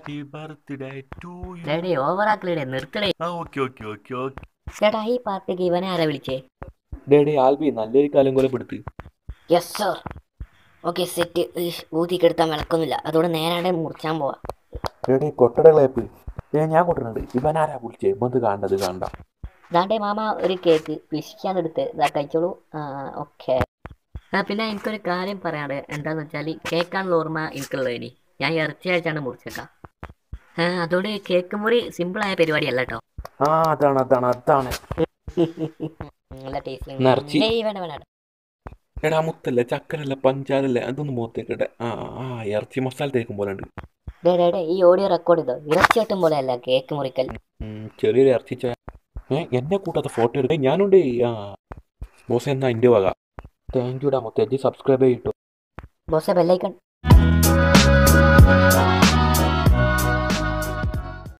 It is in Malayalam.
ഹാപ്പി ബർത്ത്ഡേ ടു യു ഡേടി ഓവറാക്കലേ നിർത്തടേ ആ ഓക്കെ ഓക്കെ ഓക്കെ ഓക്കെ ചേട്ടാ ഈ പാർട്ടിക്ക് ഇവനെ ആരാ വിളിച്ചേ ഡേഡി ആൽബി നല്ലൊരു കാലം പോലെ പെടുത്ത് യെസ് സർ ഓക്കെ സെറ്റ് ഊതിക്കെടുത്താൻ വിളക്കൊന്നുമില്ല അതോടെ നേരാടെ മുറിച്ചാൻ പോവാ ഡേഡി കൊട്ടടകളേപ്പ് ഏ ഞാൻ കൊട്ടുന്നുണ്ട് ഇവൻ ആരാ വിളിച്ചേ ഇവന്ത് കാണണ്ടത് കാണണ്ട ദാണ്ടേ മാമ ഒരു കേക്ക് പിശിക്കാന്നെടുത്ത് ഇതാ കഴിച്ചോളൂ ആ ഓക്കെ ആ പിന്നെ എനിക്കൊരു കാര്യം പറയാണ്ട് എന്താന്ന് വെച്ചാൽ കേക്കാണുള്ള ഓർമ്മ എനിക്കുള്ളത് ഇനി ഞാൻ ഇറച്ചി അയച്ചാണ് മുറിച്ചേക്കാം ആ അതോടെ കേക്ക് മുറി സിമ്പിളായ പരിപാടിയല്ല കേട്ടോ ആ അതാണ് അതാണ് അതാണ് നല്ല ടേസ്റ്റ് നിറച്ചി. വേണ്ട വേണ്ട എടാ മുത്തല്ല ചക്കരല്ല പഞ്ചാരല്ല അതൊന്ന് മുഖത്തേക്കട്ടെ ആ ആ ഇറച്ചി മസാല തേക്കും പോലെ ഉണ്ട് ഡേ ഡേ ഡേ ഈ ഓഡിയോ റെക്കോർഡ് ചെയ്തോ ഇറച്ചി വെട്ടും പോലെ അല്ല കേക്ക് മുറിക്കൽ ഉം, ചെറിയൊരു ഇറച്ചി ചോ- ഏ എന്നെ കൂട്ടാത്ത ഫോട്ടോ എടുത്തേ ഞാനുണ്ട് ആ ബോസ് എന്നാ എൻ്റെ വക താങ്ക് യുടാ മുത്തേജി സബ്സ്ക്രൈബ് ചെയ്തിട്ടു ബോസെ ബെല്ലൈക്കൺ